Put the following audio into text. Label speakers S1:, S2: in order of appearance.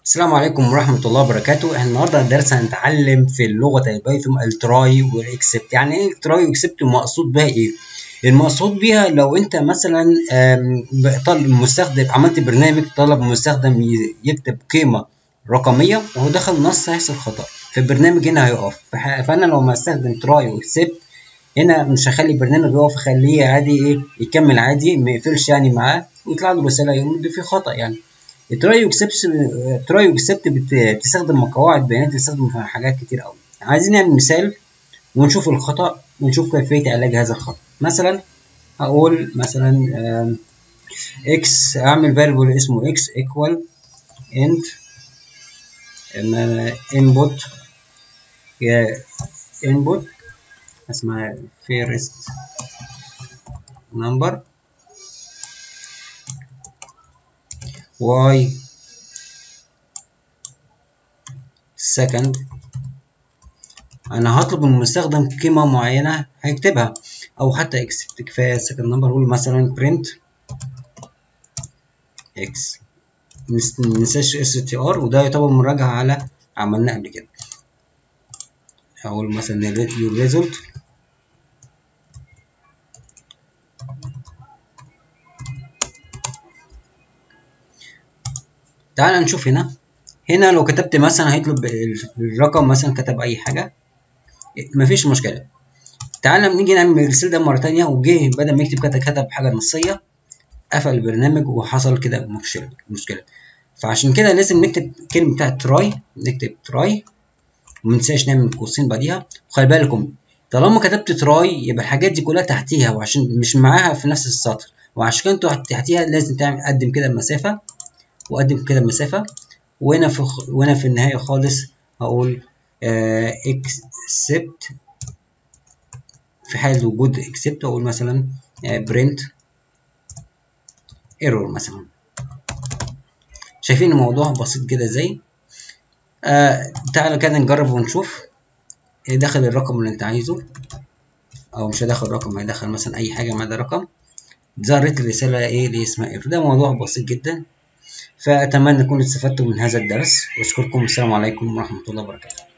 S1: السلام عليكم ورحمة الله وبركاته احنا النهاردة الدرس هنتعلم في اللغة البايثون التراي والاكسبت يعني ايه التراي والاكسبت المقصود بها ايه المقصود بيها لو انت مثلا طالب مستخدم عملت برنامج طلب مستخدم يكتب قيمة رقمية وهو دخل النص هيحصل خطأ فالبرنامج هنا هيقف فانا لو ما استخدم تراي واكسبت هنا مش هخلي البرنامج يقف اخليه عادي ايه يكمل عادي ما يقفلش يعني معاه ويطلع له رسالة يقول في خطأ يعني التراي واكسبت تراي واكسبت بتستخدم قواعد بيانات بتستخدم في حاجات كتير قوي عايزين نعمل مثال ونشوف الخطأ ونشوف كيفية علاج هذا الخطأ مثلا هقول مثلا اكس اعمل فاريبل اسمه اكس ايكوال انت انبوت انبوت اسمها فيرست نمبر y second انا هطلب من المستخدم قيمة معينة هيكتبها او حتى اكسبت كفاية second number اقول مثلا print x مننساش str وده يعتبر مراجعة على عملناه قبل كده اقول مثلا your result تعال نشوف هنا هنا لو كتبت مثلا هيطلب الرقم مثلا كتب اي حاجة مفيش مشكلة تعال نيجي نعمل الرسالة ده مرة تانية وجه بدل ما يكتب كتب كتب حاجة نصية قفل البرنامج وحصل كده مشكلة مشكلة فعشان كده لازم نكتب كلمة بتاعت تراي نكتب تراي ومنساش نعمل قوسين بعديها وخلي بالكم طالما كتبت تراي يبقى الحاجات دي كلها تحتيها وعشان مش معاها في نفس السطر وعشان كده تحتيها لازم تعمل قدم كده مسافة واقدم كده المسافه وهنا في وهنا في النهايه خالص هقول اكسبت في حال وجود اكسبت اقول مثلا برنت ايرور مثلا شايفين الموضوع بسيط كده ازاي آه تعالوا كده نجرب ونشوف دخل الرقم اللي انت عايزه او مش هدخل رقم هيدخل مثلا اي حاجه ما ده رقم ظهرت الرساله ايه اللي اسمها ايرور ده موضوع بسيط جدا فأتمنى تكونوا استفدتم من هذا الدرس وأشكركم السلام عليكم ورحمة الله وبركاته